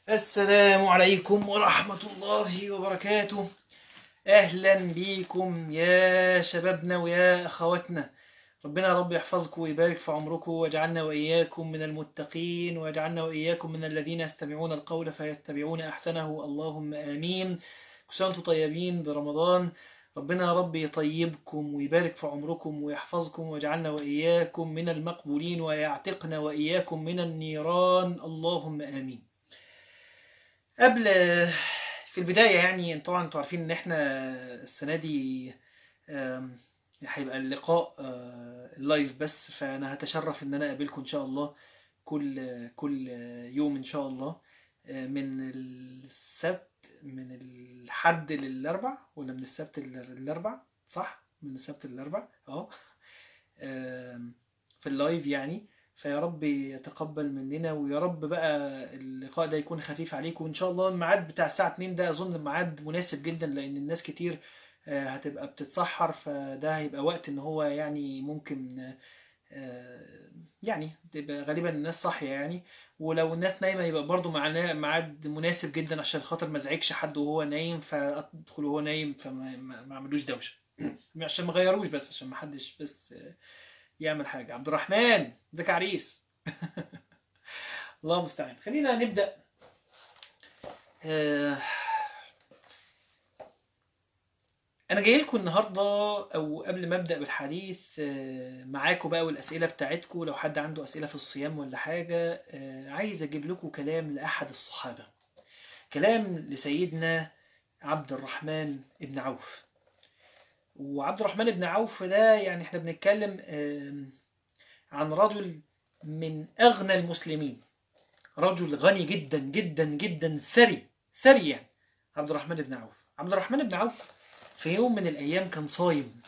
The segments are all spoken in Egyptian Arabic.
السلام عليكم ورحمة الله وبركاته أهلا بيكم يا شبابنا ويا أخواتنا ربنا رب يحفظكم ويبارك في عمركم واجعلنا وإياكم من المتقين واجعلنا وإياكم من الذين يستمعون القول فيتبعون أحسنه اللهم آمين كل سنة وانتم طيبين برمضان ربنا رب يطيبكم ويبارك في عمركم ويحفظكم واجعلنا وإياكم من المقبولين ويعتقنا وإياكم من النيران اللهم آمين قبل في البداية يعني طبعا انتوا عارفين ان احنا السنة دي آم، هيبقى اللقاء آه، اللايف بس فانا هتشرف ان انا اقابلكم ان شاء الله كل كل يوم ان شاء الله آه، من السبت من الحد للاربع ولا من السبت للاربع صح من السبت للاربع اه آم، في اللايف يعني فيا رب يتقبل مننا ويا رب بقى اللقاء ده يكون خفيف عليكم وان شاء الله الميعاد بتاع الساعة 2 ده اظن ميعاد مناسب جدا لان الناس كتير آه، هتبقى بتتسحر فده هيبقى وقت ان هو يعني ممكن آه، يعني تبقى غالبا الناس صاحية يعني ولو الناس نايمة يبقى برضو معنا ميعاد مناسب جدا عشان خاطر ما ازعجش حد وهو نايم فادخل وهو نايم فما ما ما اعملوش دوشة عشان ما غيروش بس عشان ما حدش بس آه، يعمل حاجة عبد الرحمن ازيك يا عريس الله المستعان خلينا نبدأ آه، أنا جاي لكم النهاردة أو قبل ما أبدأ بالحديث آه، معاكم بقى والأسئلة بتاعتكم لو حد عنده أسئلة في الصيام ولا حاجة آه، عايز أجيب لكم كلام لأحد الصحابة كلام لسيدنا عبد الرحمن ابن عوف وعبد الرحمن بن عوف ده يعني احنا بنتكلم آم، عن رجل من أغنى المسلمين رجل غني جدا جدا جدا ثري ثري يعني عبد الرحمن بن عوف عبد الرحمن بن عوف في يوم من الأيام كان صايم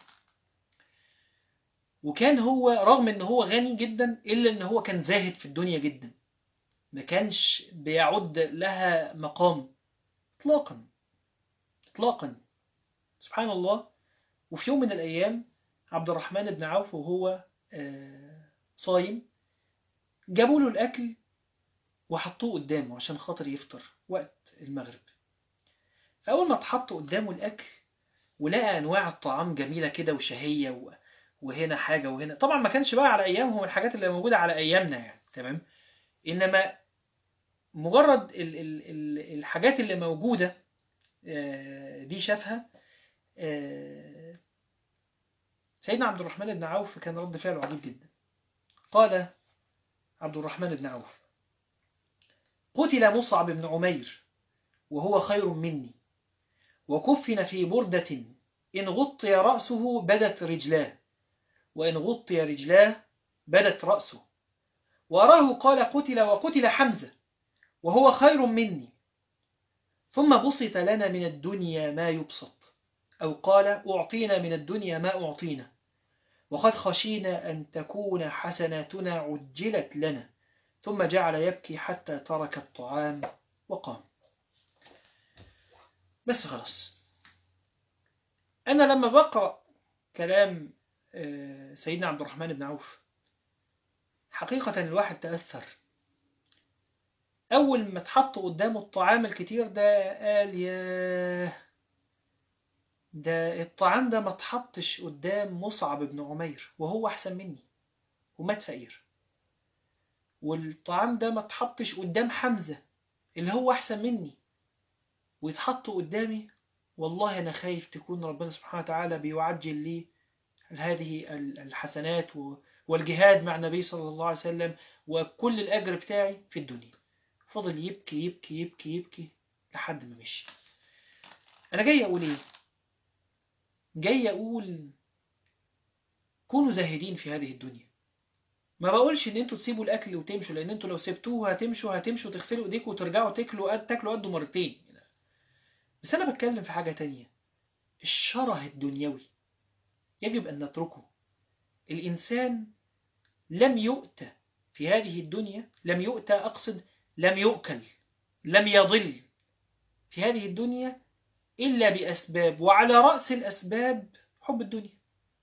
وكان هو رغم ان هو غني جدا إلا ان هو كان زاهد في الدنيا جدا ما كانش بيعد لها مقام اطلاقا اطلاقا سبحان الله وفي يوم من الأيام عبد الرحمن بن عوف وهو آه، صايم جابوا له الأكل وحطوه قدامه عشان خاطر يفطر وقت المغرب فأول ما اتحط قدامه الأكل ولقى أنواع الطعام جميلة كده وشهية و... وهنا حاجة وهنا طبعا ما كانش بقى على أيامهم الحاجات اللي موجودة على أيامنا يعني تمام إنما مجرد ال... ال... ال... الحاجات اللي موجودة آه، دي شافها آه، سيدنا عبد الرحمن بن عوف كان رد فعله عجيب جدا قال عبد الرحمن بن عوف قتل مصعب بن عمير وهو خير مني وكفن في بردة إن غطي رأسه بدت رجلاه وإن غطي رجلاه بدت رأسه وأراه قال قتل وقتل حمزة وهو خير مني ثم بسط لنا من الدنيا ما يبسط أو قال أعطينا من الدنيا ما أعطينا وقد خشينا أن تكون حسناتنا عجلت لنا ثم جعل يبكي حتى ترك الطعام وقام بس خلاص أنا لما بقرأ كلام آه، سيدنا عبد الرحمن بن عوف حقيقة الواحد تأثر أول ما اتحط قدامه الطعام الكتير ده قال ياه ده الطعام ده ما اتحطش قدام مصعب بن عمير وهو أحسن مني ومات فقير والطعام ده ما اتحطش قدام حمزة اللي هو أحسن مني ويتحط قدامي والله أنا خايف تكون ربنا سبحانه وتعالى بيعجل لي هذه الحسنات و- والجهاد مع النبي صلى الله عليه وسلم وكل الأجر بتاعي في الدنيا فضل يبكي يبكي يبكي يبكي لحد ما مشي أنا جاي أقول إيه جاي أقول كونوا زاهدين في هذه الدنيا ما بقولش ان انتوا تسيبوا الاكل وتمشوا لان انتوا لو سبتوه هتمشوا هتمشوا تغسلوا ايديكم وترجعوا تاكلوا قد تاكلوا قده مرتين بس انا بتكلم في حاجة تانية الشره الدنيوي يجب ان نتركه الانسان لم يؤتى في هذه الدنيا لم يؤتى اقصد لم يؤكل لم يضل في هذه الدنيا إلا بأسباب وعلى رأس الأسباب حب الدنيا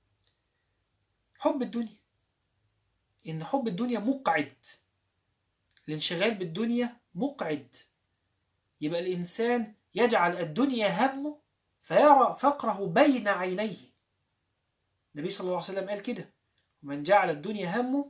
حب الدنيا إن حب الدنيا مقعد الانشغال بالدنيا مقعد يبقى الإنسان يجعل الدنيا همه فيرى فقره بين عينيه النبي صلى الله عليه وسلم قال كده ومن جعل الدنيا همه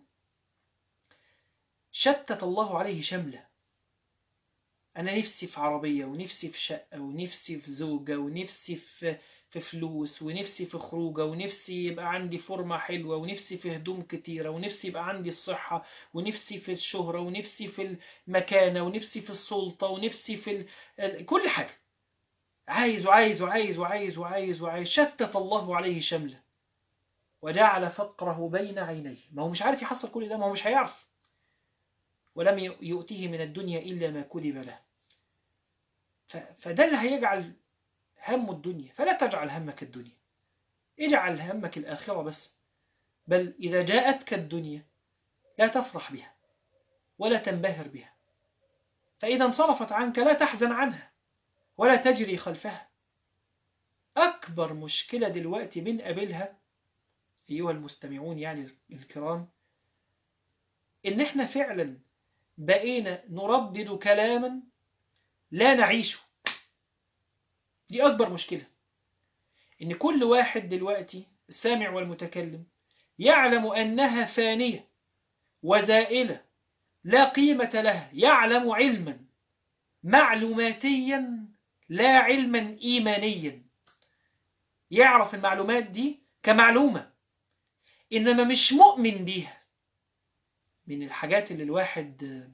شتت الله عليه شمله أنا نفسي في عربية ونفسي في شقة ونفسي في زوجة ونفسي في في فلوس ونفسي في خروجة ونفسي يبقى عندي فورمة حلوة ونفسي في هدوم كتيرة ونفسي يبقى عندي الصحة ونفسي في الشهرة ونفسي في المكانة ونفسي في السلطة ونفسي في ال... كل حاجة عايز وعايز وعايز وعايز وعايز وعايز شتت الله عليه شمله وجعل فقره بين عينيه ما هو مش عارف يحصل كل ده ما هو مش هيعرف ولم يؤتيه من الدنيا إلا ما كتب له فده اللي هيجعل هم الدنيا فلا تجعل همك الدنيا اجعل همك الآخرة بس بل إذا جاءتك الدنيا لا تفرح بها ولا تنبهر بها فإذا انصرفت عنك لا تحزن عنها ولا تجري خلفها أكبر مشكلة دلوقتي بنقابلها أيها المستمعون يعني الكرام إن إحنا فعلا بقينا نردد كلاما لا نعيشه دي أكبر مشكلة إن كل واحد دلوقتي السامع والمتكلم يعلم أنها فانية وزائلة لا قيمة لها يعلم علما معلوماتيا لا علما إيمانيا يعرف المعلومات دي كمعلومة إنما مش مؤمن بيها من الحاجات اللي الواحد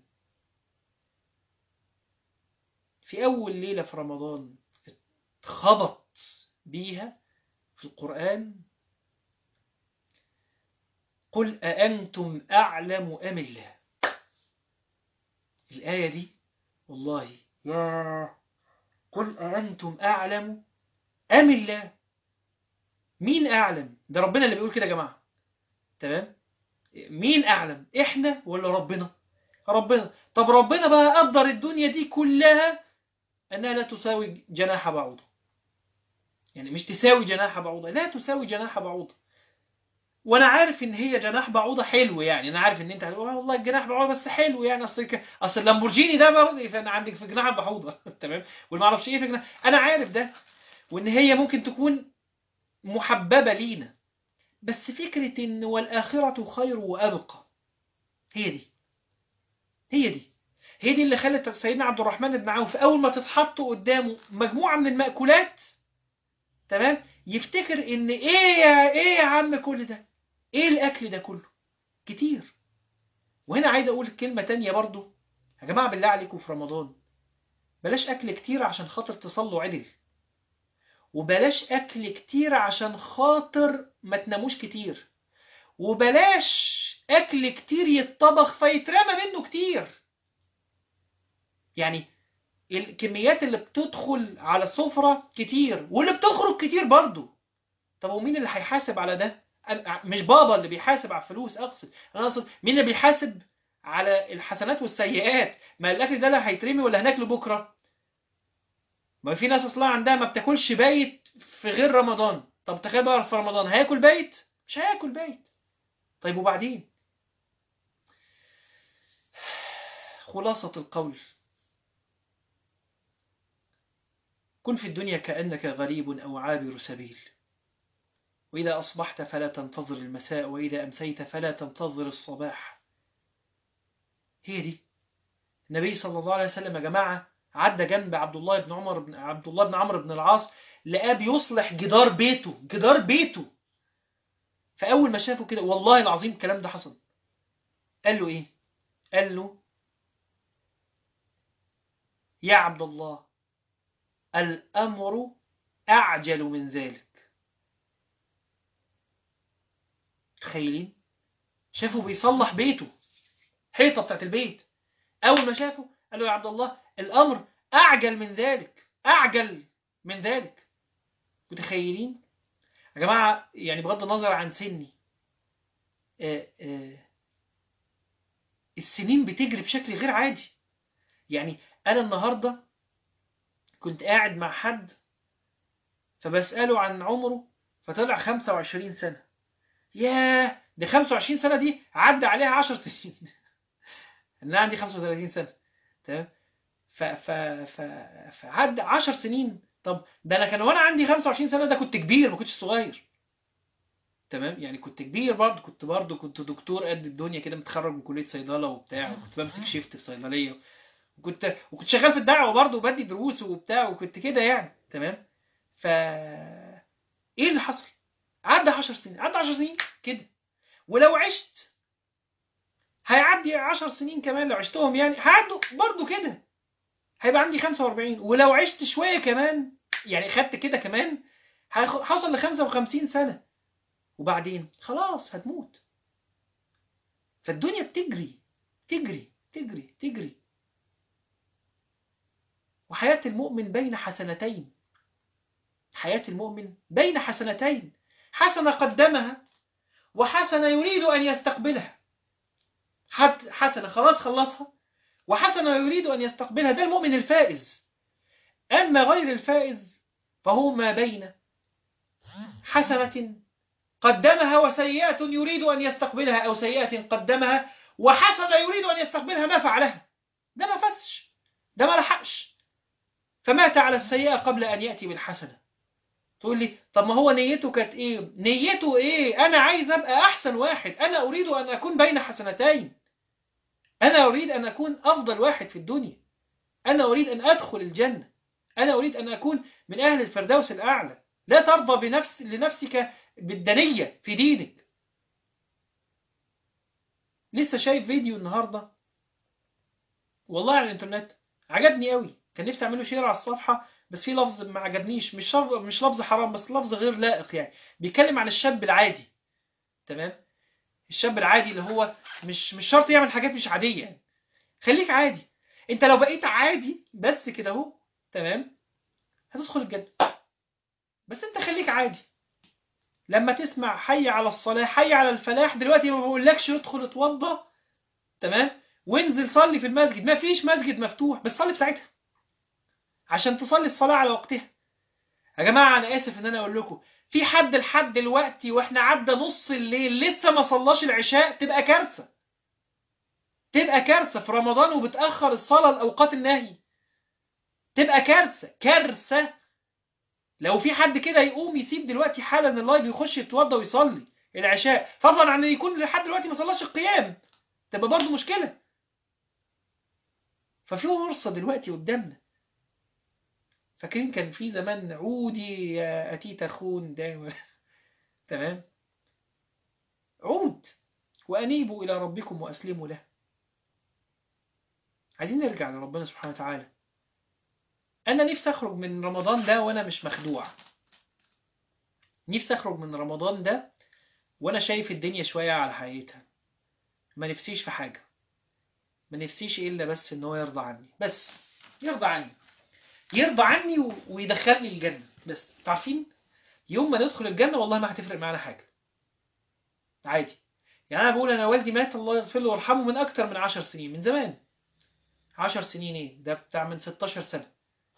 في أول ليلة في رمضان اتخبط بيها في القرآن قل أأنتم أعلم أم الله الآية دي والله يا قل أأنتم أعلم أم الله مين أعلم ده ربنا اللي بيقول كده يا جماعة تمام مين أعلم إحنا ولا ربنا ربنا طب ربنا بقى قدر الدنيا دي كلها أنها لا تساوي جناح بعوضة يعني مش تساوي جناح بعوضة لا تساوي جناح بعوضة وانا عارف ان هي جناح بعوضه حلو يعني انا عارف ان انت هتقول والله الجناح بعوضه بس حلو يعني اصل ك... اصل اللامبورجيني ده برضه فانا عندك في جناح بعوضه تمام والما اعرفش ايه في جناح انا عارف ده وان هي ممكن تكون محببه لينا بس فكره ان والاخره خير وابقى هي دي هي دي هي دي اللي خلت سيدنا عبد الرحمن بن عوف اول ما تتحط قدامه مجموعه من المأكولات تمام يفتكر ان ايه يا ايه يا عم كل ده ايه الاكل ده كله كتير وهنا عايز اقول كلمة تانية برضو يا جماعة بالله عليكم في رمضان بلاش اكل كتير عشان خاطر تصلوا عدل وبلاش اكل كتير عشان خاطر ما تناموش كتير وبلاش اكل كتير يتطبخ فيترمى منه كتير يعني الكميات اللي بتدخل على السفرة كتير واللي بتخرج كتير برضو طب ومين اللي هيحاسب على ده مش بابا اللي بيحاسب على الفلوس اقصد انا اقصد مين اللي بيحاسب على الحسنات والسيئات ما الاكل ده لا هيترمي ولا هناكله بكره ما في ناس اصلا عندها ما بتاكلش بايت في غير رمضان طب تخيل بقى في رمضان هياكل بايت مش هياكل بايت طيب وبعدين خلاصة القول كن في الدنيا كأنك غريب أو عابر سبيل وإذا أصبحت فلا تنتظر المساء وإذا أمسيت فلا تنتظر الصباح هي دي النبي صلى الله عليه وسلم يا جماعة عدى جنب عبد الله بن عمر بن عبد الله بن عمرو بن العاص لقاه بيصلح جدار بيته جدار بيته فأول ما شافه كده والله العظيم الكلام ده حصل قال له إيه قال له يا عبد الله الأمر أعجل من ذلك تخيلين شافه بيصلح بيته حيطة بتاعت البيت أول ما شافه قال له يا عبد الله الأمر أعجل من ذلك أعجل من ذلك متخيلين يا جماعة يعني بغض النظر عن سني آآ آآ السنين بتجري بشكل غير عادي يعني أنا النهاردة كنت قاعد مع حد فبسأله عن عمره فطلع 25 سنة ياه دي 25 سنة دي عدى عليها 10 سنين أنا عندي 35 سنة تمام ف ف ف فعد 10 سنين طب ده انا كان وانا عندي 25 سنه ده كنت كبير ما كنتش صغير تمام يعني كنت كبير برضه كنت برضه كنت دكتور قد الدنيا كده متخرج من كليه صيدله وبتاع وكنت بمسك شيفت في صيدليه وكنت وكنت شغال في الدعوه برضه وبدي دروس وبتاع وكنت كده يعني تمام ف ايه اللي حصل عدى 10 سنين عدى 10 سنين كده ولو عشت هيعدي 10 سنين كمان لو عشتهم يعني هيعدوا برضه كده هيبقى عندي 45 ولو عشت شويه كمان يعني خدت كده كمان هوصل ل 55 سنه وبعدين خلاص هتموت فالدنيا بتجري تجري تجري تجري وحياة المؤمن بين حسنتين حياة المؤمن بين حسنتين حسنة قدمها وحسنة يريد أن يستقبلها حسنة خلاص خلصها وحسنة يريد أن يستقبلها ده المؤمن الفائز أما غير الفائز فهو ما بين حسنة قدمها وسيئة يريد أن يستقبلها أو سيئة قدمها وحسنة يريد أن يستقبلها ما فعلها ده ما فسش ده ما لحقش فمات على السيئة قبل أن يأتي بالحسنة تقول لي طب ما هو نيته كانت إيه نيته إيه أنا عايز أبقى أحسن واحد أنا أريد أن أكون بين حسنتين أنا أريد أن أكون أفضل واحد في الدنيا أنا أريد أن أدخل الجنة أنا أريد أن أكون من أهل الفردوس الأعلى لا ترضى بنفس لنفسك بالدنية في دينك لسه شايف فيديو النهاردة والله على الانترنت عجبني قوي كان نفسي اعمله شير على الصفحة بس في لفظ ما عجبنيش مش مش لفظ حرام بس لفظ غير لائق يعني بيتكلم عن الشاب العادي تمام الشاب العادي اللي هو مش مش شرط يعمل حاجات مش عادية يعني خليك عادي انت لو بقيت عادي بس كده اهو تمام هتدخل الجنة بس انت خليك عادي لما تسمع حي على الصلاة حي على الفلاح دلوقتي ما بقولكش ادخل اتوضى تمام وانزل صلي في المسجد ما فيش مسجد مفتوح بس صلي في ساعتها عشان تصلي الصلاة على وقتها يا جماعة أنا آسف إن أنا أقول لكم في حد لحد دلوقتي وإحنا عدى نص الليل لسه ما صلاش العشاء تبقى كارثة تبقى كارثة في رمضان وبتأخر الصلاة لأوقات النهي تبقى كارثة كارثة لو في حد كده يقوم يسيب دلوقتي حالا اللايف يخش يتوضى ويصلي العشاء فضلا عن ان يكون لحد دلوقتي ما صلاش القيام تبقى برضه مشكلة ففي فرصة دلوقتي قدامنا فاكرين كان في زمان عودي يا أتيت أخون دايما تمام عود وأنيبوا إلى ربكم وأسلموا له عايزين نرجع لربنا سبحانه وتعالى أنا نفسي أخرج من رمضان ده وأنا مش مخدوع نفسي أخرج من رمضان ده وأنا شايف الدنيا شوية على حقيقتها ما نفسيش في حاجة ما نفسيش إلا بس إن هو يرضى عني بس يرضى عني يرضى عني و... ويدخلني الجنة بس تعرفين يوم ما ندخل الجنة والله ما هتفرق معانا حاجة عادي يعني أنا بقول أنا والدي مات الله يغفر له ويرحمه من أكتر من عشر سنين من زمان عشر سنين إيه ده بتاع من 16 سنة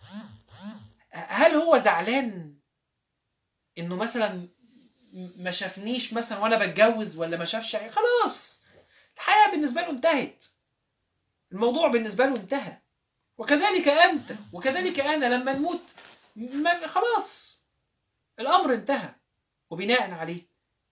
هل هو زعلان إنه مثلا ما شافنيش مثلا وأنا بتجوز ولا ما شافش يعني خلاص الحياة بالنسبة له انتهت الموضوع بالنسبة له انتهى وكذلك أنت وكذلك أنا لما نموت ما خلاص الأمر انتهى وبناء عليه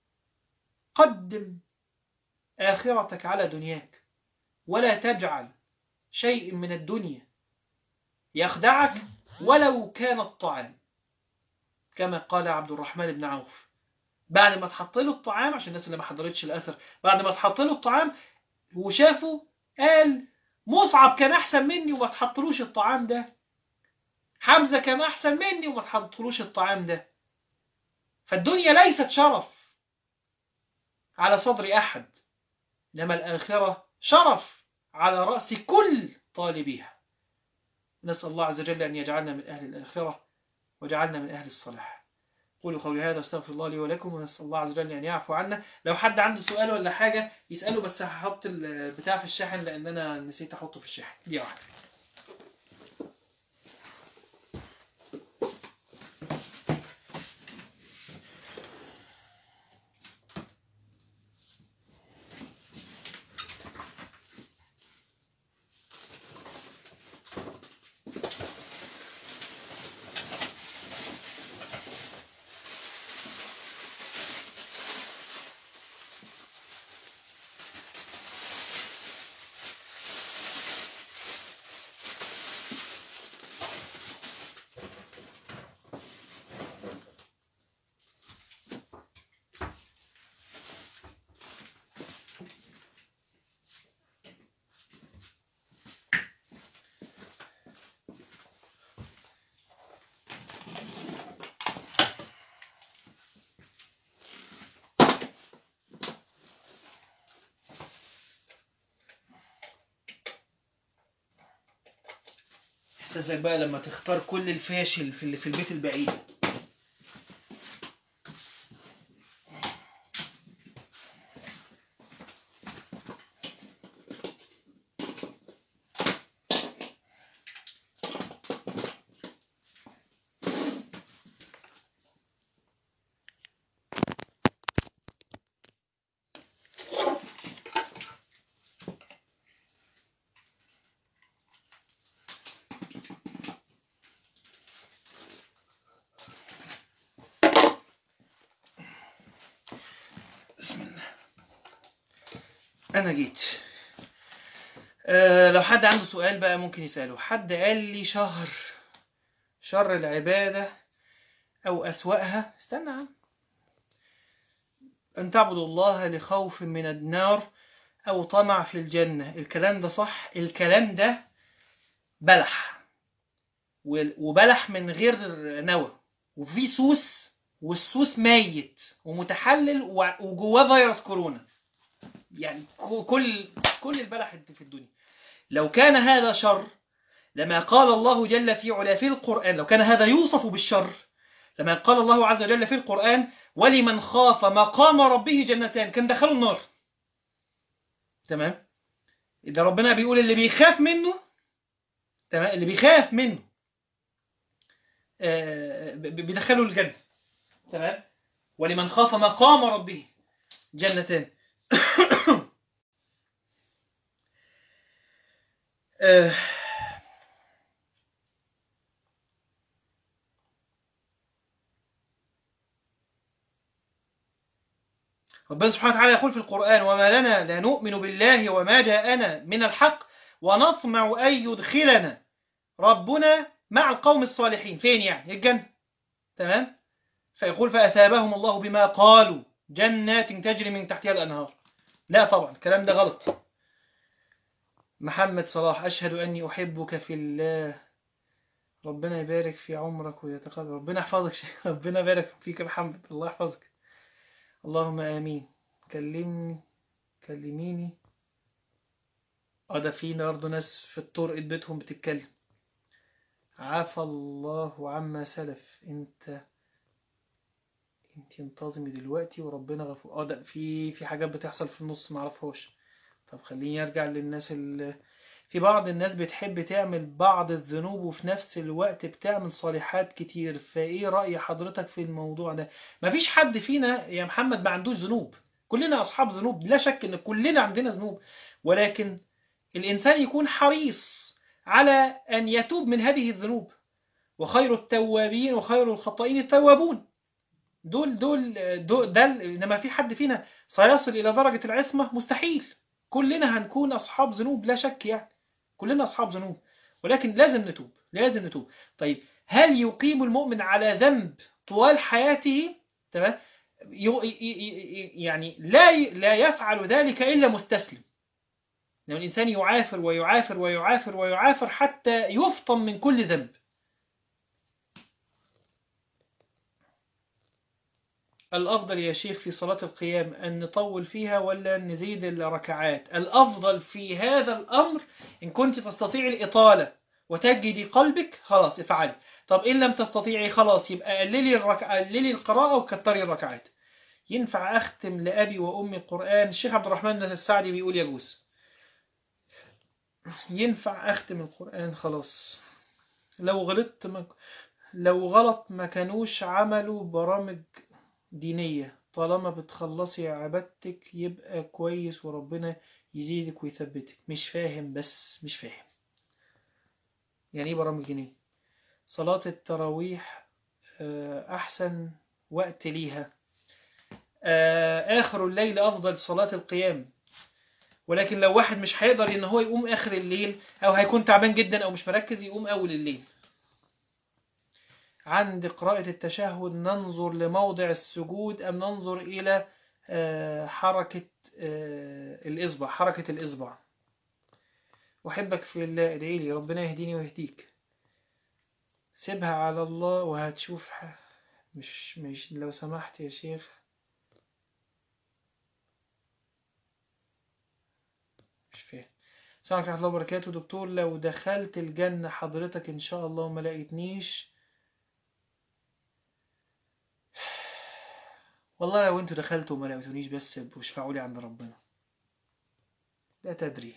قدم آخرتك على دنياك ولا تجعل شيء من الدنيا يخدعك ولو كان الطعام كما قال عبد الرحمن بن عوف بعد ما تحط له الطعام عشان الناس اللي ما حضرتش الأثر بعد ما تحط له الطعام وشافه قال مصعب كان أحسن مني وما تحطلوش الطعام ده حمزة كان أحسن مني وما تحطلوش الطعام ده فالدنيا ليست شرف على صدر أحد إنما الآخرة شرف على رأس كل طالبيها نسأل الله عز وجل أن يجعلنا من أهل الآخرة وجعلنا من أهل الصلاح قولوا قولي هذا واستغفر الله لي ولكم ونسأل الله عز وجل أن يعفو عنا لو حد عنده سؤال ولا حاجة يسأله بس هحط البتاع في الشاحن لأن أنا نسيت أحطه في الشاحن دي واحدة احساس لك بقى لما تختار كل الفاشل في اللي في البيت البعيد بسم الله انا جيت أه لو حد عنده سؤال بقى ممكن يسأله حد قال لي شهر شر العبادة او اسوأها استنى يا عم ان تعبدوا الله لخوف من النار او طمع في الجنة الكلام ده صح الكلام ده بلح وال- وبلح من غير نوى وفي سوس والسوس ميت ومتحلل و- وجواه فيروس كورونا يعني ك- كل كل البلح اللي في الدنيا لو كان هذا شر لما قال الله جل في علا في القرآن لو كان هذا يوصف بالشر لما قال الله عز وجل في القرآن ولمن خاف مقام ربه جنتان كان دخلوا النار تمام إذا ربنا بيقول اللي بيخاف منه تمام اللي بيخاف منه آه، ب- ب- بيدخله الجنة تمام ولمن خاف مقام ربه جنتان آه، ربنا سبحانه وتعالى يقول في القرآن وما لنا لا نؤمن بالله وما جاءنا من الحق ونطمع أن يدخلنا ربنا مع القوم الصالحين فين يعني الجنة تمام فيقول فأثابهم الله بما قالوا جنات تجري من تحتها الأنهار لا طبعا الكلام ده غلط محمد صلاح أشهد أني أحبك في الله ربنا يبارك في عمرك ويتقبل ربنا يحفظك شيخ ربنا يبارك فيك يا محمد الله يحفظك اللهم آمين كلمني كلميني اه ده في برضه ناس في الطرق بيتهم بتتكلم عفى الله عما سلف انت انت انتظمي دلوقتي وربنا غفور اه ده في في حاجات بتحصل في النص معرفهاش طب خليني ارجع للناس اللي في بعض الناس بتحب تعمل بعض الذنوب وفي نفس الوقت بتعمل صالحات كتير فايه رأي حضرتك في الموضوع ده مفيش حد فينا يا محمد ما عندوش ذنوب كلنا أصحاب ذنوب لا شك ان كلنا عندنا ذنوب ولكن الإنسان يكون حريص على أن يتوب من هذه الذنوب وخير التوابين وخير الخطائين التوابون دول دول دول ده انما في حد فينا سيصل الى درجة العصمة مستحيل كلنا هنكون اصحاب ذنوب لا شك يعني كلنا اصحاب ذنوب ولكن لازم نتوب لازم نتوب طيب هل يقيم المؤمن على ذنب طوال حياته تمام يو- ي- ي- يعني لا ي- لا يفعل ذلك الا مستسلم لو الانسان يعافر ويعافر ويعافر ويعافر حتى يفطن من كل ذنب الأفضل يا شيخ في صلاة القيام أن نطول فيها ولا نزيد الركعات الأفضل في هذا الأمر إن كنت تستطيع الإطالة وتجدي قلبك خلاص افعلي طب إن لم تستطيعي خلاص يبقى قللي, الرك... قللي القراءة وكتري الركعات ينفع أختم لأبي وأمي القرآن الشيخ عبد الرحمن السعدي بيقول يجوز ينفع أختم القرآن خلاص لو غلطت ما... لو غلط ما كانوش عملوا برامج دينية طالما بتخلصي عبادتك يبقى كويس وربنا يزيدك ويثبتك مش فاهم بس مش فاهم يعني ايه برامج دينية صلاة التراويح آه، أحسن وقت ليها آه، آخر الليل أفضل صلاة القيام ولكن لو واحد مش هيقدر إن هو يقوم آخر الليل أو هيكون تعبان جدا أو مش مركز يقوم أول الليل عند قراءة التشهد ننظر لموضع السجود أم ننظر إلى آه، حركة آه، الإصبع حركة الإصبع أحبك في الله ادعي لي ربنا يهديني ويهديك سيبها على الله وهتشوف ح- مش مش لو سمحت يا شيخ مش فاهم السلام عليكم ورحمة الله وبركاته دكتور لو دخلت الجنة حضرتك إن شاء الله وما لقيتنيش والله لو انتوا دخلتوا وما لقيتونيش بس واشفعوا لي عند ربنا لا تدري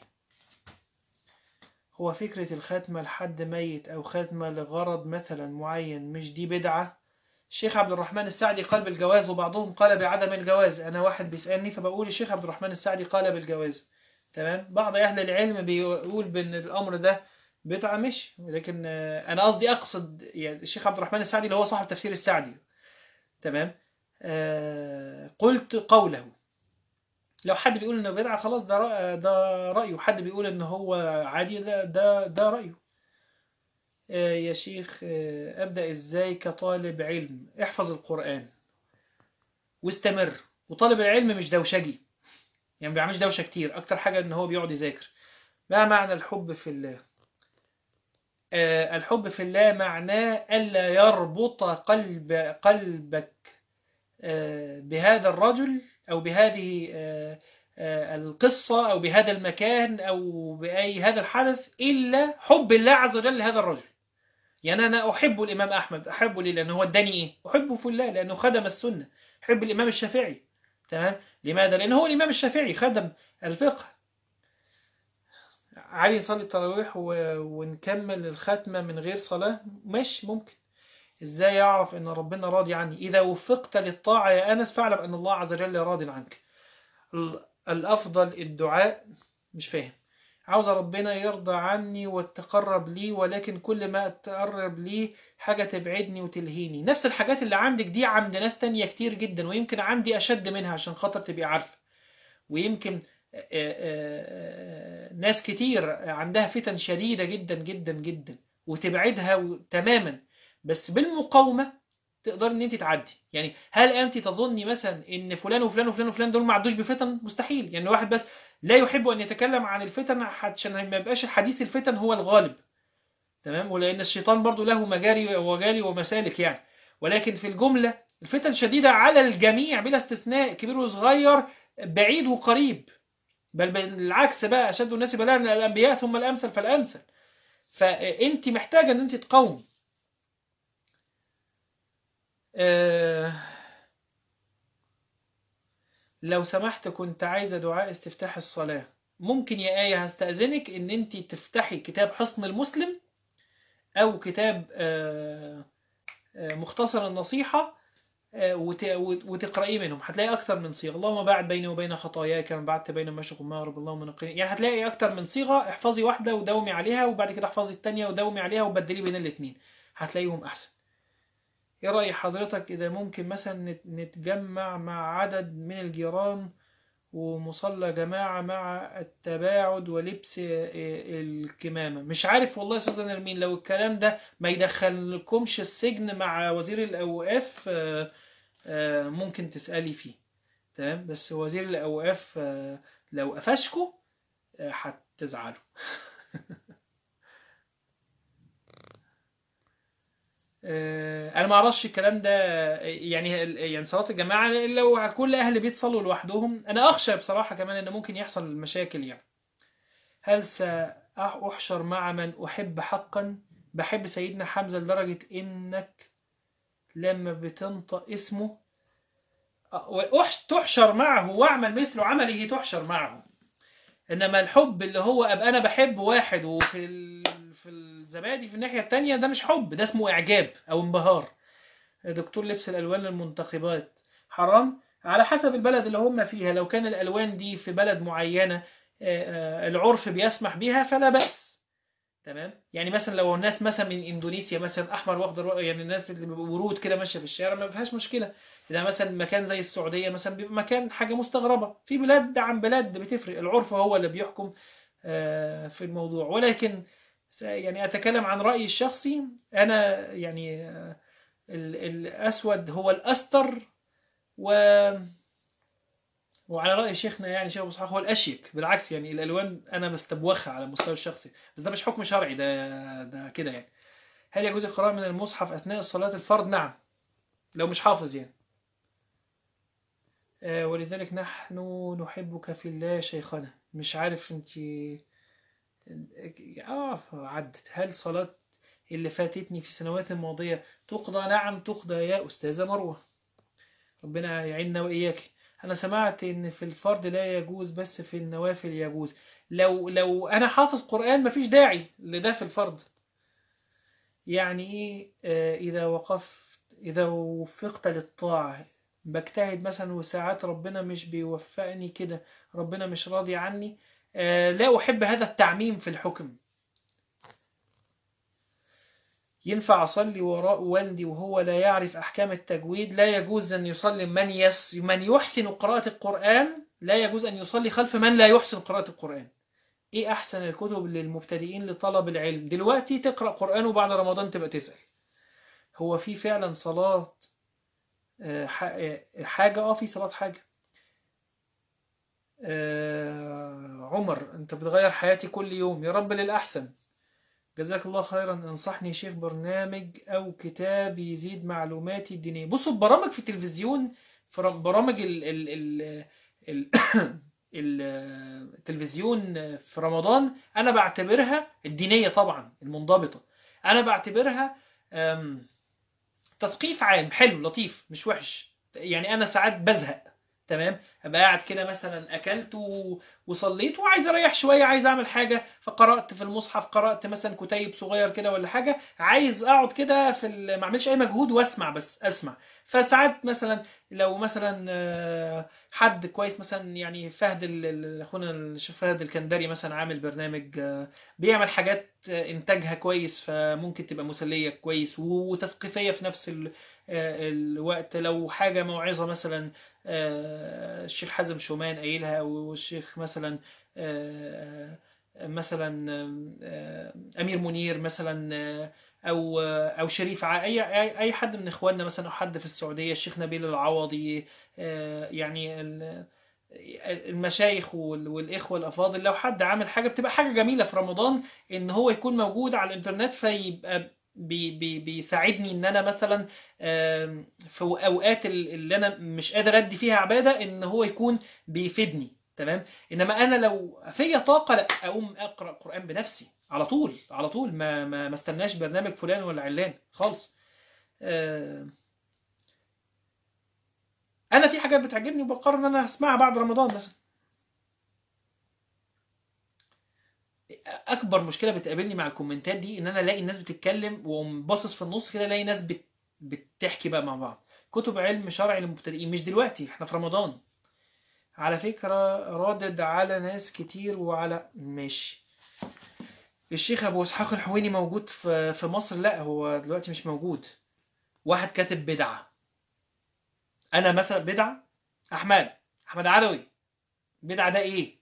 هو فكرة الختمة لحد ميت أو ختمة لغرض مثلا معين مش دي بدعة الشيخ عبد الرحمن السعدي قال بالجواز وبعضهم قال بعدم الجواز أنا واحد بيسألني فبقول الشيخ عبد الرحمن السعدي قال بالجواز تمام بعض أهل العلم بيقول بأن الأمر ده بدعة مش لكن آه، أنا قصدي أقصد يعني الشيخ عبد الرحمن السعدي اللي هو صاحب تفسير السعدي تمام آه، قلت قوله لو حد بيقول انه بدعة خلاص ده رأ- ده رأيه حد بيقول ان هو عادي ده ده ده رأيه آه، يا شيخ آه، أبدأ إزاي كطالب علم احفظ القرآن واستمر وطالب العلم مش دوشجي يعني ما بيعملش دوشة كتير أكتر حاجة إن هو بيقعد يذاكر ما معنى الحب في الله آه، الحب في الله معناه ألا يربط قلب قلبك آه، بهذا الرجل أو بهذه آه، آه، القصة أو بهذا المكان أو بأي هذا الحدث إلا حب الله عز وجل لهذا الرجل يعني أنا أحب الإمام أحمد أحبه ليه لأنه هو اداني إيه أحبه في الله لأنه خدم السنة أحب الإمام الشافعي تمام لماذا لأنه هو الإمام الشافعي خدم الفقه عادي نصلي التراويح و- ونكمل الختمة من غير صلاة مش ممكن ازاي اعرف ان ربنا راضي عني اذا وفقت للطاعة يا انس فاعلم ان الله عز وجل راض عنك ال- الافضل الدعاء مش فاهم عاوز ربنا يرضى عني وتقرب لي ولكن كل ما تقرب لي حاجة تبعدني وتلهيني نفس الحاجات اللي عندك دي عند ناس تانية كتير جدا ويمكن عندي أشد منها عشان خاطر تبقي عارفة ويمكن آه، آه، آه، ناس كتير عندها فتن شديدة جدا جدا جدا وتبعدها و- تماما بس بالمقاومة تقدر ان انت تعدي يعني هل انت تظني مثلا ان فلان وفلان وفلان وفلان دول ما عدوش بفتن مستحيل يعني واحد بس لا يحب ان يتكلم عن الفتن عشان ما يبقاش الحديث الفتن هو الغالب تمام ولان الشيطان برضو له مجاري وجاري ومسالك يعني ولكن في الجملة الفتن شديدة على الجميع بلا استثناء كبير وصغير بعيد وقريب بل بالعكس بقى أشد الناس بلاء من الأنبياء ثم الأمثل فالأمثل فأنت محتاجة أن أنت تقومي آه، لو سمحت كنت عايزة دعاء استفتاح الصلاة ممكن يا آية هستأذنك ان انت تفتحي كتاب حصن المسلم او كتاب آه، آه، مختصر النصيحة آه، وت- وتقرأيه منهم هتلاقي أكثر من صيغة اللهم باعد بيني وبين خطاياي كما بعدت بين المشرق والمغرب اللهم نقني يعني هتلاقي أكثر من صيغة احفظي واحدة وداومي عليها وبعد كده احفظي التانية وداومي عليها وبدلي بين الاثنين هتلاقيهم أحسن ايه رأي حضرتك إذا ممكن مثلا نت- نتجمع مع عدد من الجيران ومصلى جماعة مع التباعد ولبس آه، الكمامة مش عارف والله يا أستاذ نرمين لو الكلام ده ما يدخلكمش السجن مع وزير الأوقاف آه، آه، ممكن تسألي فيه تمام بس وزير الأوقاف آه، لو قفشكوا آه، هتزعلوا آه، انا ما اعرفش الكلام ده يعني يعني صلاه الجماعه لو كل اهل بيت صلوا لوحدهم انا اخشى بصراحه كمان ان ممكن يحصل مشاكل يعني هل ساحشر مع من احب حقا بحب سيدنا حمزه لدرجه انك لما بتنطق اسمه وأحش- تحشر معه واعمل مثل عمله تحشر معه انما الحب اللي هو ابقى انا بحب واحد وفي ال... في الزبادي في الناحيه التانية ده مش حب ده اسمه اعجاب او انبهار دكتور لبس الالوان للمنتخبات حرام على حسب البلد اللي هم فيها لو كان الالوان دي في بلد معينه آه، آه، العرف بيسمح بها فلا باس تمام يعني مثلا لو الناس مثلا من اندونيسيا مثلا احمر واخضر يعني الناس اللي بيبقوا ورود كده ماشيه في الشارع ما فيهاش مشكله اذا مثلا مكان زي السعوديه مثلا بيبقى مكان حاجه مستغربه في بلاد عن بلاد بتفرق العرف هو اللي بيحكم آه، في الموضوع ولكن س- يعني اتكلم عن رايي الشخصي انا يعني آه، ال- الاسود هو الاستر و وعلى رأي شيخنا يعني شيخ أبو إسحاق هو الأشيك بالعكس يعني الألوان أنا بستبوخها على المستوى الشخصي بس ده مش حكم شرعي ده ده كده يعني هل يجوز القراءة من المصحف أثناء صلاة الفرض؟ نعم لو مش حافظ يعني آه، ولذلك نحن نحبك في الله شيخنا مش عارف انت اه عدت هل صلاة اللي فاتتني في السنوات الماضية تقضى نعم تقضى يا أستاذة مروة ربنا يعيننا وإياك أنا سمعت إن في الفرض لا يجوز بس في النوافل يجوز لو لو أنا حافظ قرآن مفيش داعي لده في الفرض يعني إيه آه، إذا وقفت إذا وفقت للطاعة بجتهد مثلا وساعات ربنا مش بيوفقني كده ربنا مش راضي عني آه، لا أحب هذا التعميم في الحكم ينفع أصلي وراء والدي وهو لا يعرف أحكام التجويد لا يجوز أن يصلي من يس من يحسن قراءة القرآن لا يجوز أن يصلي خلف من لا يحسن قراءة القرآن إيه أحسن الكتب للمبتدئين لطلب العلم دلوقتي تقرأ قرآن وبعد رمضان تبقى تسأل هو في فعلا صلاة آه، ح- آه، حاجة اه في صلاة حاجة آه، عمر انت بتغير حياتي كل يوم يا رب للأحسن جزاك الله خيرا انصحني يا شيخ برنامج او كتاب يزيد معلوماتي الدينية بصوا برامج في التلفزيون فر- برامج ال ال ال ال ال- التلفزيون في رمضان انا بعتبرها الدينية طبعا المنضبطة انا بعتبرها أم، تثقيف عام حلو لطيف مش وحش يعني انا ساعات بزهق تمام ابقى قاعد كده مثلا اكلت و- وصليت وعايز اريح شويه عايز اعمل حاجه فقرات في المصحف قرات مثلا كتيب صغير كده ولا حاجه عايز اقعد كده في ال- ما اعملش اي مجهود واسمع بس اسمع فساعات مثلا لو مثلا آه، حد كويس مثلا يعني فهد ال- ال- اخونا الشيخ فهد الكندري مثلا عامل برنامج آه، بيعمل حاجات آه، انتاجها كويس فممكن تبقى مسليه كويس وتثقيفيه في نفس ال- آه، الوقت لو حاجه موعظه مثلا آه، الشيخ حازم شومان قايلها او الشيخ مثلا آه، مثلا آه، امير منير مثلا آه، او او شريف ع- اي اي أي حد من اخواننا مثلا او حد في السعوديه الشيخ نبيل العوضي آه، يعني ال- المشايخ وال- والاخوه الافاضل لو حد عامل حاجه بتبقى حاجه جميله في رمضان ان هو يكون موجود على الانترنت فيبقى بي بي بيساعدني ان انا مثلا آم، في اوقات ال- اللي انا مش قادر ادي فيها عباده ان هو يكون بيفيدني تمام انما انا لو فيا طاقه لا اقوم اقرا قران بنفسي على طول على طول ما ما ما استناش برنامج فلان ولا علان خالص آه، انا في حاجات بتعجبني وبقرر ان انا اسمعها بعد رمضان مثلا اكبر مشكله بتقابلني مع الكومنتات دي ان انا الاقي الناس بتتكلم واقوم باصص في النص كده الاقي ناس بت... بتحكي بقى مع بعض كتب علم شرعي للمبتدئين مش دلوقتي احنا في رمضان على فكره رادد على ناس كتير وعلى ماشي الشيخ ابو اسحاق الحويني موجود في في مصر لا هو دلوقتي مش موجود واحد كاتب بدعه انا مثلا بدعه احمد احمد علوي بدعه ده ايه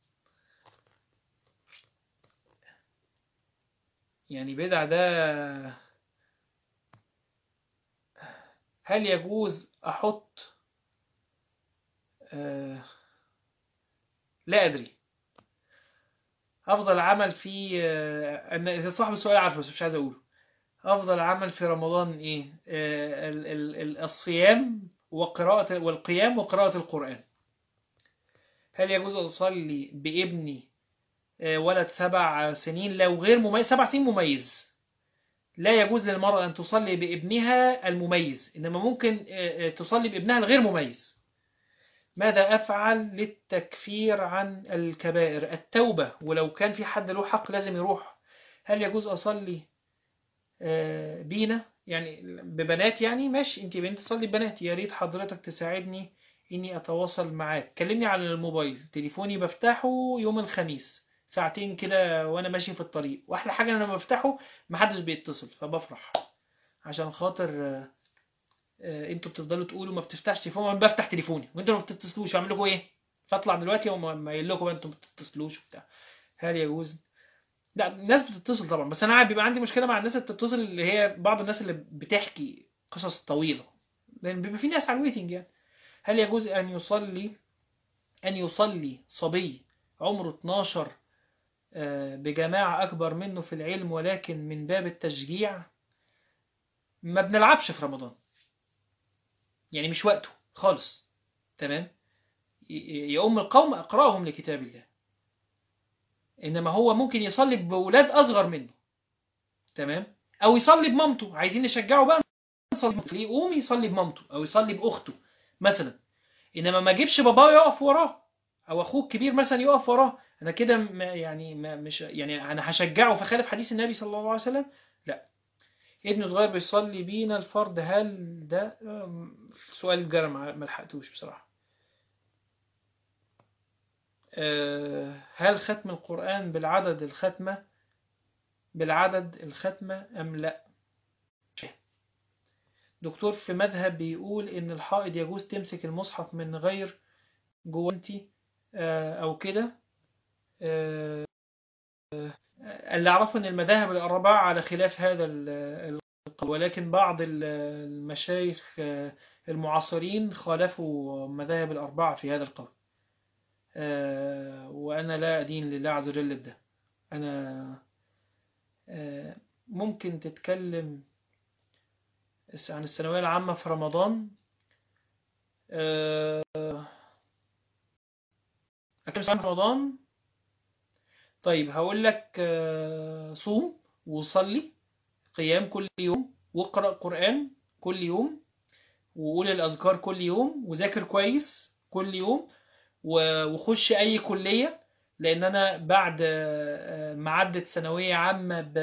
يعني بدعه ده هل يجوز احط آه لا ادري افضل عمل في آه ان إذا صاحب السؤال عارفه بس مش عايز اقوله افضل عمل في رمضان ايه آه ال ال ال الصيام وقراءة والقيام وقراءة القرآن هل يجوز اصلي بابني آه ولد سبع سنين لو غير مميز سبع سنين مميز لا يجوز للمرأة أن تصلي بابنها المميز إنما ممكن آه، آه، تصلي بابنها الغير مميز ماذا أفعل للتكفير عن الكبائر التوبة ولو كان في حد له حق لازم يروح هل يجوز أصلي آه، بينا يعني ببنات يعني ماشي انت بنت تصلي ببنات يا ريت حضرتك تساعدني اني اتواصل معاك كلمني على الموبايل تليفوني بفتحه يوم الخميس ساعتين كده وانا ماشي في الطريق واحلى حاجه انا لما بفتحه محدش بيتصل فبفرح عشان خاطر آه، آه، انتوا بتفضلوا تقولوا ما بتفتحش تليفون وانا بفتح تليفوني وانتوا ما بتتصلوش اعمل لكم ايه فاطلع دلوقتي وما قايل لكم بقى انتوا ما بتتصلوش وبتاع هل يجوز لا الناس بتتصل طبعا بس انا بيبقى عندي مشكله مع الناس اللي بتتصل اللي هي بعض الناس اللي بتحكي قصص طويله لان بيبقى في ناس على الويتنج يعني هل يجوز ان يصلي ان يصلي صبي عمره 12 آه، بجماعه اكبر منه في العلم ولكن من باب التشجيع ما بنلعبش في رمضان يعني مش وقته خالص تمام ي- يا ام القوم اقراهم لكتاب الله انما هو ممكن يصلي بولاد اصغر منه تمام او يصلي بمامته عايزين نشجعه بقى يصلي بمامته يقوم يصلي بمامته او يصلي باخته مثلا انما ما اجيبش باباه يقف وراه او اخوه الكبير مثلا يقف وراه انا كده م- يعني ما مش يعني انا هشجعه فخالف حديث النبي صلى الله عليه وسلم لا ابن صغير بيصلي بينا الفرض هل ده أم، سؤال الجرى ما ما لحقتوش بصراحة أه، هل ختم القرآن بالعدد الختمة بالعدد الختمة أم لا دكتور في مذهب بيقول إن الحائض يجوز تمسك المصحف من غير جوانتي آه، أو كده آه، آه، اللي أعرفه إن المذاهب الأربعة على خلاف هذا ال- القول ولكن بعض ال- المشايخ آه، المعاصرين خالفوا مذاهب الأربعة في هذا القول آه، وأنا لا أدين لله عز وجل بده أنا آه، ممكن تتكلم عن الثانوية العامة في رمضان آه، أكمل عن رمضان طيب هقول لك آه، صوم وصلي قيام كل يوم واقرأ قرآن كل يوم وقول الأذكار كل يوم وذاكر كويس كل يوم و- وخش أي كلية لأن أنا بعد آه، ما عدت ثانوية عامة ب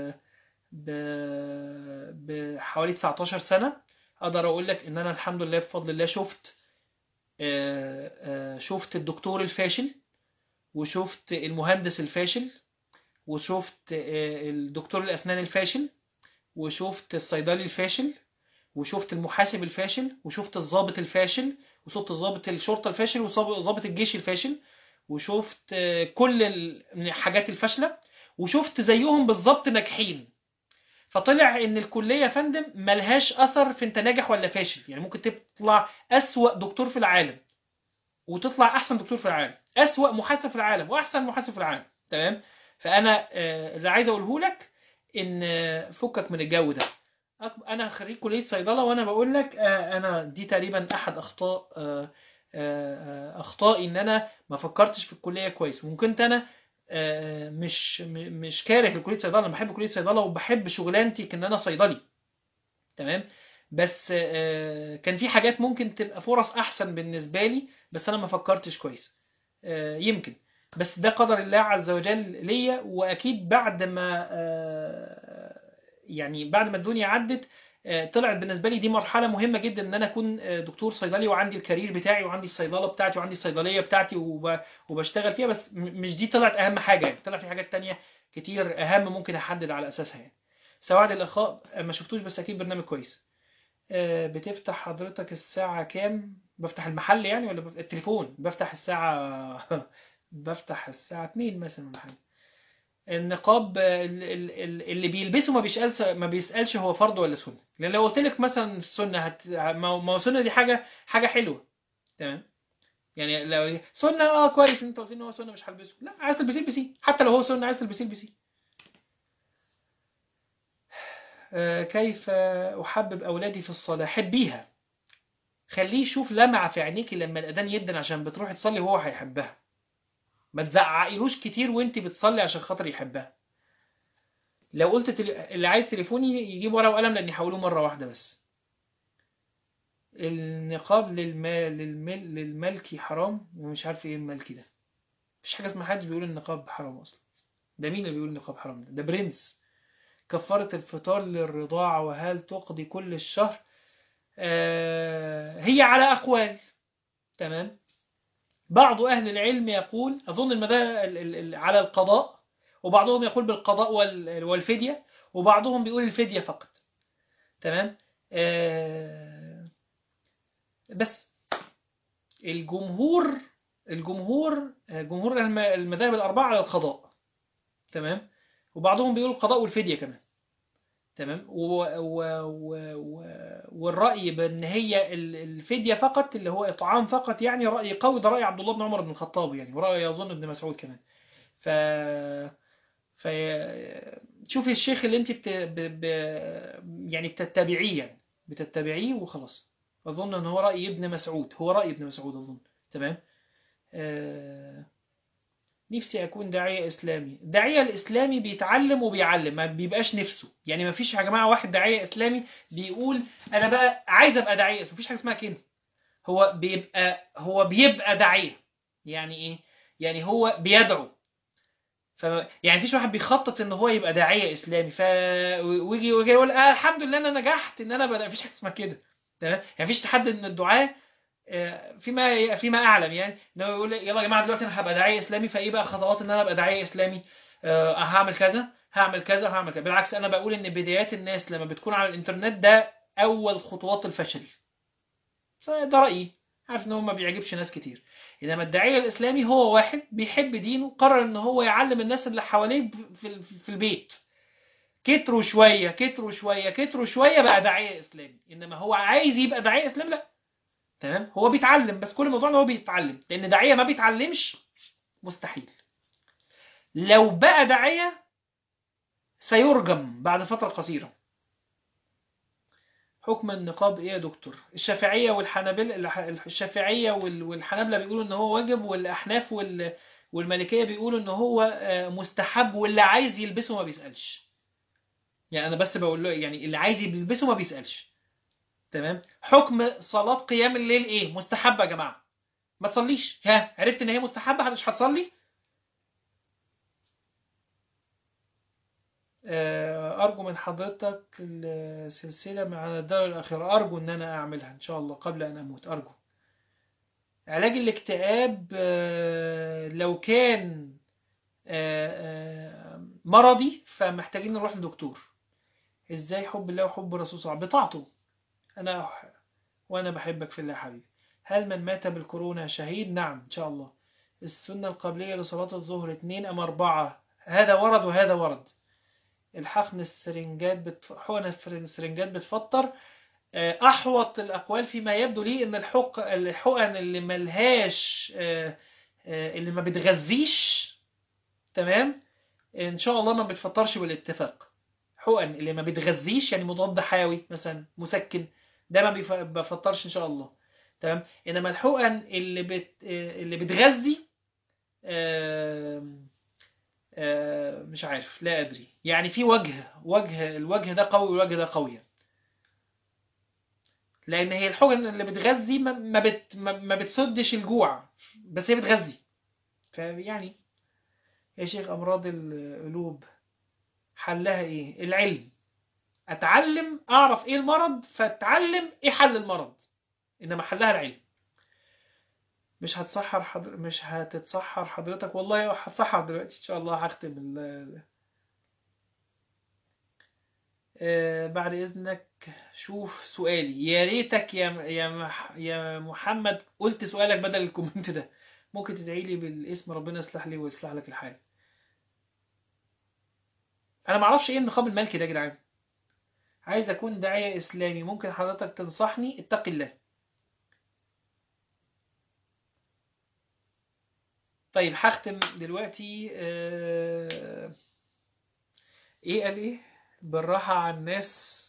ب- بحوالي 19 سنة أقدر أقول لك إن أنا الحمد لله بفضل الله شفت آه، آه، شفت الدكتور الفاشل وشفت المهندس الفاشل وشفت آه، الدكتور الأسنان الفاشل وشفت الصيدلي الفاشل وشفت المحاسب الفاشل وشفت الضابط الفاشل وشفت ضابط الشرطة الفاشل وضابط الجيش الفاشل وشفت آه، كل ال- من الحاجات الفاشلة وشفت زيهم بالظبط ناجحين فطلع ان الكلية يا فندم ملهاش اثر في انت ناجح ولا فاشل يعني ممكن تطلع اسوأ دكتور في العالم وتطلع احسن دكتور في العالم اسوأ محاسب في العالم واحسن محاسب في العالم تمام فانا آه، اللي عايز اقوله لك ان آه، فكك من الجو ده أك- انا خريج كليه صيدله وانا بقول لك آه، انا دي تقريبا احد اخطاء آه، آه، آه، اخطائي ان انا ما فكرتش في الكليه كويس وكنت انا آه، مش م- مش كاره لكليه صيدله انا بحب كليه صيدله وبحب شغلانتي كان انا صيدلي تمام بس آه، كان في حاجات ممكن تبقى فرص احسن بالنسبه لي بس انا ما فكرتش كويس آه، يمكن بس ده قدر الله عز وجل ليا واكيد بعد ما آه، يعني بعد ما الدنيا عدت آه، طلعت بالنسبه لي دي مرحله مهمه جدا ان انا اكون آه، دكتور صيدلي وعندي الكارير بتاعي وعندي الصيدله بتاعتي وعندي الصيدليه بتاعتي وب- وبشتغل فيها بس م- مش دي طلعت اهم حاجه يعني طلع في حاجات تانية كتير اهم ممكن احدد على اساسها يعني سواعد الاخاء آه، ما شفتوش بس اكيد برنامج كويس آه، بتفتح حضرتك الساعة كام؟ بفتح المحل يعني ولا بفتح التليفون؟ بفتح الساعة بفتح الساعة 2 مثلا ولا حاجة. النقاب آه، ال- ال- ال- اللي بيلبسه ما بيسألش ما بيسألش هو فرض ولا سنة. لأن لو قلت لك مثلا سنة هت... ما هو ما هو سنة دي حاجة حاجة حلوة. تمام؟ يعني لو سنة اه كويس انت قلت ان هو سنة مش هلبسه. لا عايز تلبسيه البسيه. حتى لو هو سنة عايز تلبسيه البسيه. آه، كيف أحبب أولادي في الصلاة؟ حبيها. خليه يشوف لمعة في عينيكي لما الأذان يدن عشان بتروحي تصلي وهو هيحبها ما تزعقيلوش كتير وانت بتصلي عشان خاطر يحبها لو قلت تلي... اللي عايز تليفوني يجيب ورقة وقلم لأن يحولوه مرة واحدة بس النقاب للما... للمل... للملكي حرام ومش عارف ايه الملكي ده مفيش حاجة اسمها حد بيقول النقاب حرام أصلا ده مين اللي بيقول النقاب حرام ده, ده برنس كفارة الفطار للرضاعة وهل تقضي كل الشهر آه... هي على أقوال تمام بعض أهل العلم يقول أظن المذاهب ال- ال- ال- على القضاء وبعضهم يقول بالقضاء وال- والفدية وبعضهم بيقول الفدية فقط تمام آه، بس الجمهور الجمهور آه، جمهور الم- المذاهب الأربعة على القضاء تمام وبعضهم بيقول القضاء والفدية كمان تمام و و و و والرأي بأن هي ال- الفدية فقط اللي هو إطعام فقط يعني رأي قوي ده رأي عبد الله بن عمر بن الخطاب يعني ورأي يظن ابن مسعود كمان ف ف شوفي الشيخ اللي انت بت... ب... ب... يعني بتتبعيه يعني بتتبعيه وخلاص أظن أن هو رأي ابن مسعود هو رأي ابن مسعود أظن تمام آه... نفسي اكون داعيه اسلامي الداعيه الاسلامي بيتعلم وبيعلم ما بيبقاش نفسه يعني ما فيش يا جماعه واحد داعيه اسلامي بيقول انا بقى عايز ابقى داعيه ما فيش حاجه اسمها كده هو بيبقى هو بيبقى داعيه يعني ايه يعني هو بيدعو ف يعني مفيش واحد بيخطط ان هو يبقى داعيه اسلامي ف ويجي ويجي يقول آه الحمد لله انا نجحت ان انا بدأ مفيش حاجه اسمها كده تمام يعني مفيش تحدي ان الدعاه آه، فيما فيما اعلم يعني ان هو يقول يلا يا جماعه دلوقتي انا هبقى داعيه اسلامي فايه بقى خطوات ان انا ابقى داعيه اسلامي آه، هعمل كذا هعمل كذا هعمل كذا بالعكس انا بقول ان بدايات الناس لما بتكون على الانترنت ده اول خطوات الفشل ده رايي عارف ان هو ما بيعجبش ناس كتير انما الداعيه الاسلامي هو واحد بيحب دينه قرر ان هو يعلم الناس اللي حواليه في في البيت كتروا شويه كتروا شويه كتروا شويه بقى داعيه اسلامي انما هو عايز يبقى داعيه اسلامي لا تمام هو بيتعلم بس كل الموضوع ان هو بيتعلم لان داعيه ما بيتعلمش مستحيل لو بقى داعيه سيرجم بعد فتره قصيره حكم النقاب ايه يا دكتور الشافعيه والحنابل الشافعيه وال- والحنابلة بيقولوا ان هو واجب والاحناف وال- والمالكيه بيقولوا ان هو آه، مستحب واللي عايز يلبسه ما بيسالش يعني انا بس بقول له يعني اللي عايز يلبسه ما بيسالش تمام حكم صلاه قيام الليل ايه مستحبه يا جماعه ما تصليش ها عرفت ان هي مستحبه مش هتصلي آه، أرجو من حضرتك السلسلة مع الدار الأخيرة أرجو إن أنا أعملها إن شاء الله قبل أن أموت أرجو علاج الاكتئاب آه، لو كان آه، آه، مرضي فمحتاجين نروح لدكتور إزاي حب الله وحب الرسول صلى الله عليه وسلم بطاعته أنا أح- وأنا بحبك في الله يا حبيبي هل من مات بالكورونا شهيد نعم إن شاء الله السنة القبلية لصلاة الظهر اتنين أم أربعة هذا ورد وهذا ورد الحقن السرنجات بتف... حقن السرنجات بتفطر آه، أحوط الأقوال فيما يبدو لي إن الحق... الحقن اللي ملهاش آه، آه، اللي ما بتغذيش تمام إن شاء الله ما بتفطرش بالاتفاق حقن اللي ما بتغذيش يعني مضاد حيوي مثلا مسكن ده ما بيف- بفطرش إن شاء الله تمام إنما الحقن اللي بت... آه، اللي بتغذي آم، آه، مش عارف لا أدري يعني في وجه وجه الوجه ده قوي والوجه ده قوي لأن هي الحقن اللي بتغذي ما ما بت ما ما بتسدش الجوع بس هي بتغذي فيعني يا شيخ أمراض القلوب حلها إيه العلم أتعلم أعرف إيه المرض فأتعلم إيه حل المرض إنما حلها العلم مش هتسحر حضر... مش هتتسحر حضرتك والله هتسحر دلوقتي ان شاء الله هختم ال... آه، بعد اذنك شوف سؤالي يا ريتك يا يا مح... يا محمد قلت سؤالك بدل الكومنت ده ممكن تدعي لي بالاسم ربنا يصلح لي ويصلح لك الحال انا ما اعرفش ايه النقاب الملكي ده يا جدعان عايز اكون داعية اسلامي ممكن حضرتك تنصحني اتق الله طيب هختم دلوقتي آه، ايه قال ايه بالراحة على الناس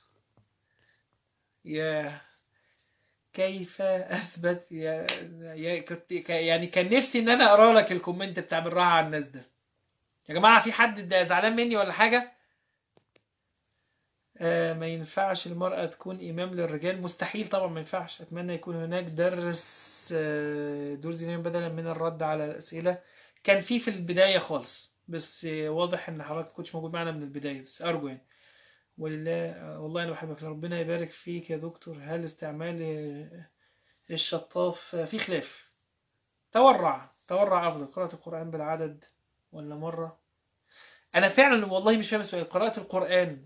يا كيف اثبت يا, يا كنت يعني كان نفسي ان انا اقرا لك الكومنت بتاع بالراحة على الناس ده يا جماعة في حد ده زعلان مني ولا حاجة آه، ما ينفعش المرأة تكون إمام للرجال مستحيل طبعا ما ينفعش أتمنى يكون هناك درس آه، دور دينيا بدلا من الرد على الأسئلة كان في في البداية خالص بس آه، واضح إن حضرتك كنتش موجود معنا من البداية بس أرجو يعني ولله آه، والله أنا بحبك ربنا يبارك فيك يا دكتور هل استعمال آه، الشطاف آه، في خلاف تورع تورع أفضل قراءة القرآن بالعدد ولا مرة أنا فعلا والله مش فاهم السؤال قراءة القرآن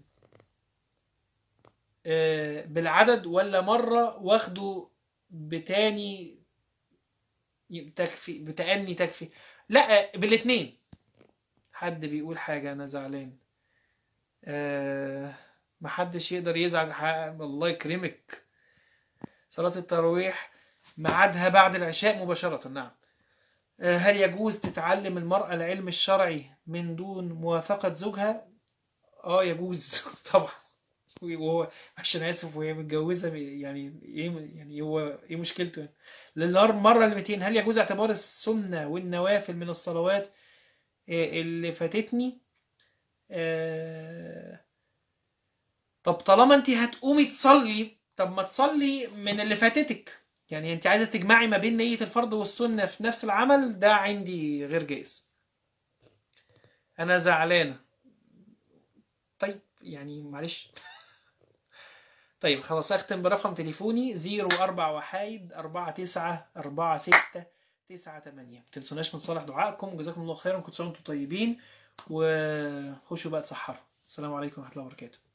آه، بالعدد ولا مرة واخده بتاني تكفي بتأني تكفي لا بالاتنين حد بيقول حاجة أنا زعلان أه محدش يقدر يزعل ح- الله يكرمك صلاة التراويح ميعادها بعد العشاء مباشرة نعم آه، هل يجوز تتعلم المرأة العلم الشرعي من دون موافقة زوجها؟ اه يجوز طبعا وهو عشان اسف وهي متجوزه يعني ايه يعني هو ايه مشكلته يعني للنار مره ل 200 هل يجوز اعتبار السنه والنوافل من الصلوات آه، اللي فاتتني آه، طب طالما انت هتقومي تصلي طب ما تصلي من اللي فاتتك يعني انت عايزة تجمعي ما بين نية الفرض والسنة في نفس العمل ده عندي غير جائز انا زعلانة طيب يعني معلش طيب خلاص اختم برقم تليفوني 04 وحايد 49 46 98 ما تنسوناش من صالح دعائكم جزاكم الله خيرا كنتم انتم طيبين وخشوا بقى تسحروا السلام عليكم ورحمة الله وبركاته